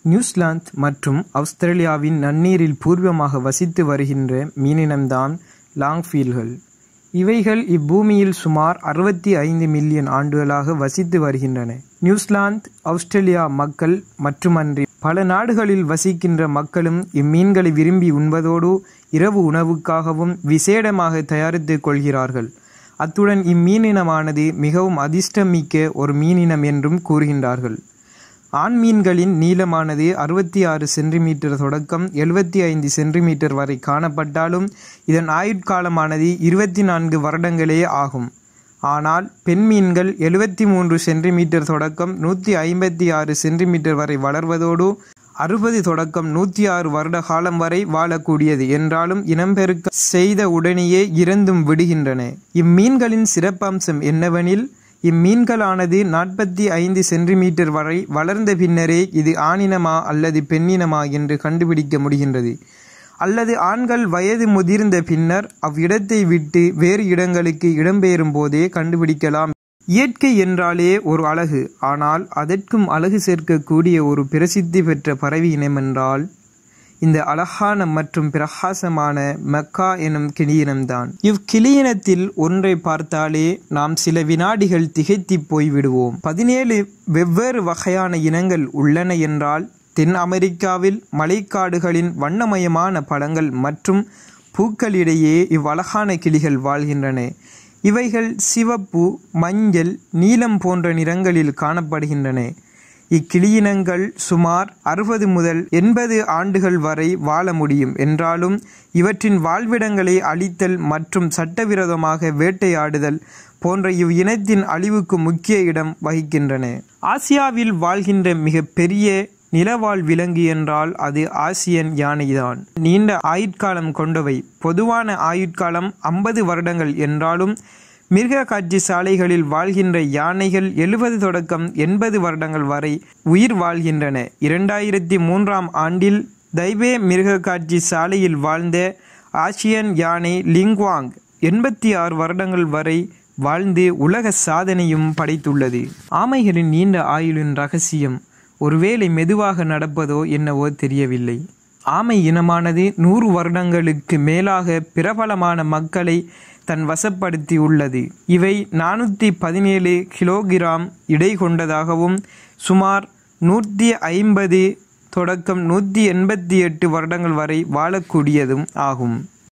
New Zealand மற்றும் அவுஸ்திரேலியாவின் நன்னீரில் பூர்வமாக வசித்து வருகின்ற மீனினம்தான் லாங்ஃபில்கள். இவைகள் இப்பூமியில் சுமார் அறுபத்தி ஐந்து மில்லியன் ஆண்டுகளாக வசித்து வருகின்றன. நியூசிலாந்து, அவுஸ்திரேலியா மக்கள் மட்டுமன்றி பல நாடுகளில் வசிக்கின்ற மக்களும் இம்மீன்களை விரும்பி உண்பதோடு இரவு உணவுக்காகவும் விசேடமாக தயாரித்துக் கொள்கிறார்கள். அத்துடன் இம்மீனினமானது மிகவும் அதிர்ஷ்டம் மிக்க ஒரு மீனினம் என்றும் கூறுகின்றார்கள். ஆண் மீன்களின் நீளமானது அறுபத்தி ஆறு சென்டிமீட்டர் தொடக்கம் எழுபத்தி ஐந்து சென்டிமீட்டர் வரை காணப்பட்டாலும் இதன் ஆயுட்காலமானது இருபத்தி நான்கு வருடங்களே ஆகும். ஆனால் பெண் மீன்கள் எழுபத்தி மூன்று சென்டிமீட்டர் தொடக்கம் நூற்றி ஐம்பத்தி ஆறு சென்டிமீட்டர் வரை வளர்வதோடு அறுபது தொடக்கம் நூற்றி ஆறு வருட காலம் வரை வாழக்கூடியது என்றாலும் இனப்பெருக்கம் செய்த உடனேயே இறந்தும் விடுகின்றன. இம்மீன்களின் சிறப்பம்சம் என்னவெனில் இம்மீன்களானது நாற்பத்தி ஐந்து சென்டிமீட்டர் வரை வளர்ந்த பின்னரே இது ஆணினமா அல்லது பெண்ணினமா என்று கண்டுபிடிக்க முடிகின்றது. அல்லது ஆண்கள் வயது முதிர்ந்த பின்னர் அவ்விடத்தை விட்டு வேறு இடங்களுக்கு இடம்பெயரும் போதே கண்டுபிடிக்கலாம். இயற்கை என்றாலே ஒரு அழகு. ஆனால் அதற்கும் அழகு சேர்க்கக்கூடிய ஒரு பிரசித்தி பெற்ற பறவை இனமென்றால் இந்த அழகான மற்றும் பிரகாசமான மெக்கா எனும் கிளியினம்தான். இவ்கிளியினத்தில் ஒன்றைப் பார்த்தாலே நாம் சில வினாடிகள் திகைத்துப் போய்விடுவோம். பதினேழு வெவ்வேறு வகையான இனங்கள் உள்ளன என்றால் தென் அமெரிக்காவில் மழைக்காடுகளின் வண்ணமயமான பழங்கள் மற்றும் பூக்களிடையே இவ்வழகான கிளிகள் வாழ்கின்றன. இவைகள் சிவப்பு, மஞ்சள், நீலம் போன்ற நிறங்களில் காணப்படுகின்றன. இக்கிளியினங்கள் சுமார் அறுபது முதல் எண்பது ஆண்டுகள் வரை வாழ முடியும் என்றாலும் இவற்றின் வாழ்விடங்களை அழித்தல் மற்றும் சட்டவிரோதமாக வேட்டையாடுதல் போன்ற இவ் இனத்தின் அழிவுக்கு முக்கிய இடம் வகிக்கின்றன. ஆசியாவில் வாழ்கின்ற மிகப் பெரிய நிலவாழ் விலங்கு என்றால் அது ஆசியன் யானைதான். நீண்ட ஆயுட்காலம் கொண்டவை. பொதுவான ஆயுட்காலம் ஐம்பது வருடங்கள் என்றாலும் மிருக காட்சிசாலைகளில் வாழ்கின்ற யானைகள் எழுபது தொடக்கம் எண்பது வருடங்கள் வரை உயிர் வாழ்கின்றன. இரண்டாயிரத்தி மூன்றாம் ஆண்டில் தைபே மிருகக்காட்சி சாலையில் வாழ்ந்த ஆசியன் யானை லிங்குவாங் எண்பத்தி ஆறு வருடங்கள் வரை வாழ்ந்து உலக சாதனையும் படைத்துள்ளது. ஆமைகளின் நீண்ட ஆயுளின் ரகசியம் ஒருவேளை மெதுவாக நடப்பதோ என்னவோ தெரியவில்லை. ஆமை இனமானது நூறு வருடங்களுக்கு மேலாக பிரபலமான மக்களை தன் வசப்படுத்தியுள்ளது. இவை நானூற்றி பதினேழு கிலோகிராம் எடை கொண்டதாகவும் சுமார் நூற்றி ஐம்பது தொடக்கம் நூற்றி எண்பத்தி எட்டு வருடங்கள் வரை வாழக்கூடியதும் ஆகும்.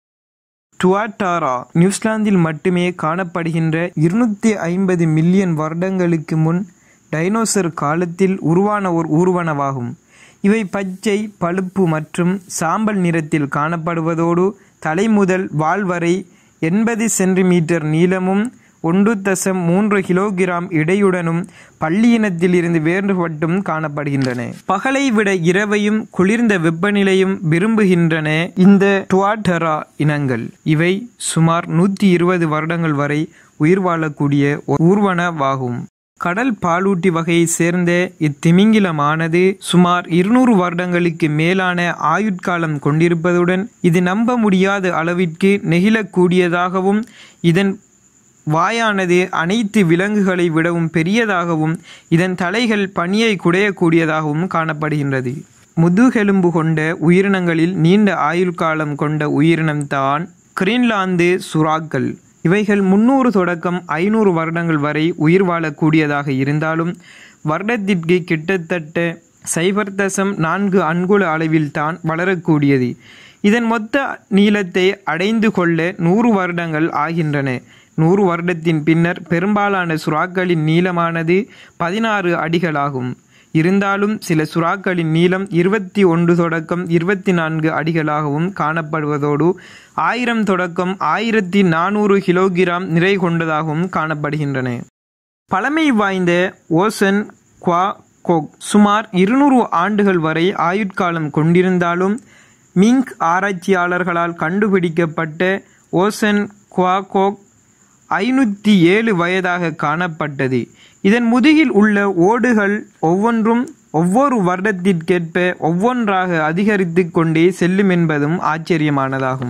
டுவாட்டாரா நியூசிலாந்தில் மட்டுமே காணப்படுகின்ற இருநூற்றி ஐம்பது மில்லியன் வருடங்களுக்கு முன் டைனோசர் காலத்தில் உருவான ஓர் ஊர்வனவாகும். இவை பச்சை, பழுப்பு மற்றும் சாம்பல் நிறத்தில் காணப்படுவதோடு தலை முதல் வால் வரை எண்பது சென்டிமீட்டர் நீளமும் ஒன்று தசம் மூன்று கிலோகிராம் எடையுடனும் பல்லியினத்திலிருந்து வேறுபட்டும் காணப்படுகின்றன. பகலை விட இரவையும் குளிர்ந்த வெப்பநிலையும் விரும்புகின்றன இந்த டுவாட்டரா இனங்கள். இவை சுமார் நூற்றி இருபது வருடங்கள் வரை உயிர் வாழக்கூடிய ஓர் ஊர்வனவாகும். கடல் பாலூட்டி வகையைச் சேர்ந்த இத்திமிங்கிலமானது சுமார் இருநூறு வருடங்களுக்கு மேலான ஆயுட்காலம் கொண்டிருப்பதுடன் இது நம்ப முடியாத அளவிற்கு நெகிழக்கூடியதாகவும் இதன் வாயானது அனைத்து விலங்குகளை விடவும் பெரியதாகவும் இதன் தலைகள் பனியை குடையக்கூடியதாகவும் காணப்படுகின்றது. முதுகெலும்பு கொண்ட உயிரினங்களில் நீண்ட ஆயுட்காலம் கொண்ட உயிரினம்தான் கிரீன்லாந்து சுறாக்கள். இவைகள் முந்நூறு தொடக்கம் ஐநூறு வருடங்கள் வரை உயிர் வாழக்கூடியதாக இருந்தாலும் வருடத்திற்கு கிட்டத்தட்ட சைபர் தசம் நான்கு அங்குல அளவில்தான் வளரக்கூடியது. இதன் மொத்த நீளத்தை அடைந்து கொள்ள நூறு வருடங்கள் ஆகின்றன. நூறு வருடத்தின் பின்னர் பெரும்பாலான சுறாக்களின் நீளமானது பதினாறு அடிகளாகும். இருந்தாலும் சில சுறாக்களின் நீளம் இருபத்தி ஒன்று தொடக்கம் இருபத்தி நான்கு அடிகளாகவும் காணப்படுவதோடு ஆயிரம் தொடக்கம் ஆயிரத்தி நானூறு கிலோகிராம் நிறை கொண்டதாகவும் காணப்படுகின்றன. பழமை வாய்ந்த ஓசன் குவாகோக் சுமார் இருநூறு ஆண்டுகள் வரை ஆயுட்காலம் கொண்டிருந்தாலும் மிங்க் ஆராய்ச்சியாளர்களால் கண்டுபிடிக்கப்பட்ட ஓசன் குவாகோக் ஐநூற்றி ஏழு வயதாக காணப்பட்டது. இதன் முதுகில் உள்ள ஓடுகள் ஒவ்வொன்றும் ஒவ்வொரு வருடத்திற்கேற்ப ஒவ்வொன்றாக அதிகரித்துக் கொண்டே செல்லுமென்பதும் ஆச்சரியமானதாகும்.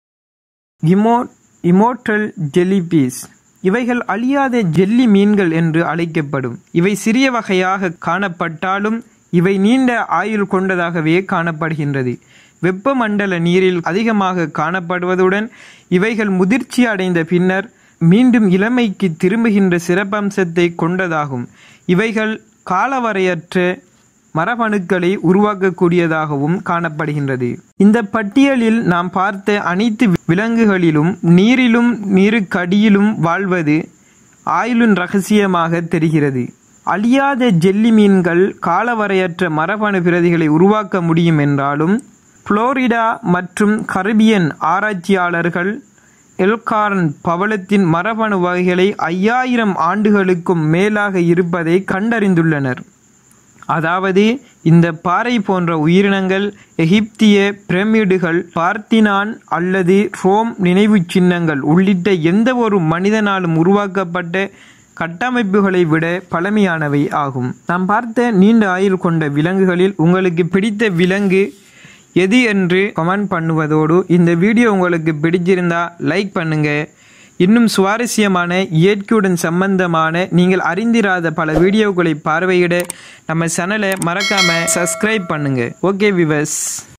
இம்மோர்டல் ஜெல்லிபீஸ் இவைகள் அழியாத ஜெல்லி மீன்கள் என்று அழைக்கப்படும். இவை சிறிய வகையாக காணப்பட்டாலும் இவை நீண்ட ஆயுள் கொண்டதாகவே காணப்படுகின்றது வெப்பமண்டல நீரில் அதிகமாக காணப்படுவதுடன் இவைகள் முதிர்ச்சி அடைந்த பின்னர் மீண்டும் இளமைக்கு திரும்புகின்ற சிறப்பம்சத்தை கொண்டதாகும் இவைகள் காலவரையற்ற மரபணுக்களை உருவாக்கக்கூடியதாகவும் காணப்படுகின்றது இந்த பட்டியலில் நாம் பார்த்த அனைத்து விலங்குகளிலும் நீரிலும் நீருக்கடியிலும் வாழ்வது ஆயுளின் ரகசியமாக தெரிகிறது அழியாத ஜெல்லி மீன்கள் காலவரையற்ற மரபணு பிரதிகளை உருவாக்க முடியும் என்றாலும் புளோரிடா மற்றும் கரிபியன் ஆராய்ச்சியாளர்கள் எல்கார்ன் பவளத்தின் மரபணு வகைகளை ஐயாயிரம் ஆண்டுகளுக்கும் மேலாக இருப்பதை கண்டறிந்துள்ளனர் அதாவது இந்த பாறை போன்ற உயிரினங்கள் எகிப்திய பிரமிடுகள் பார்த்தினான் அல்லது ரோம் நினைவுச் சின்னங்கள் உள்ளிட்ட எந்த ஒரு மனிதனாலும் உருவாக்கப்பட்ட கட்டமைப்புகளை விட பழமையானவை ஆகும் நாம் பார்த்த நீண்ட ஆயுள் கொண்ட விலங்குகளில் உங்களுக்கு பிடித்த விலங்கு எது என்று கமெண்ட் பண்ணுவதோடு இந்த வீடியோ உங்களுக்கு பிடிச்சிருந்தா லைக் பண்ணுங்க இன்னும் சுவாரஸ்யமான இயற்கையுடன் சம்பந்தமான நீங்கள் அறிந்திராத பல வீடியோக்களை பார்வையிட நம்ம சேனலை மறக்காம சப்ஸ்கிரைப் பண்ணுங்க ஓகே விவஸ்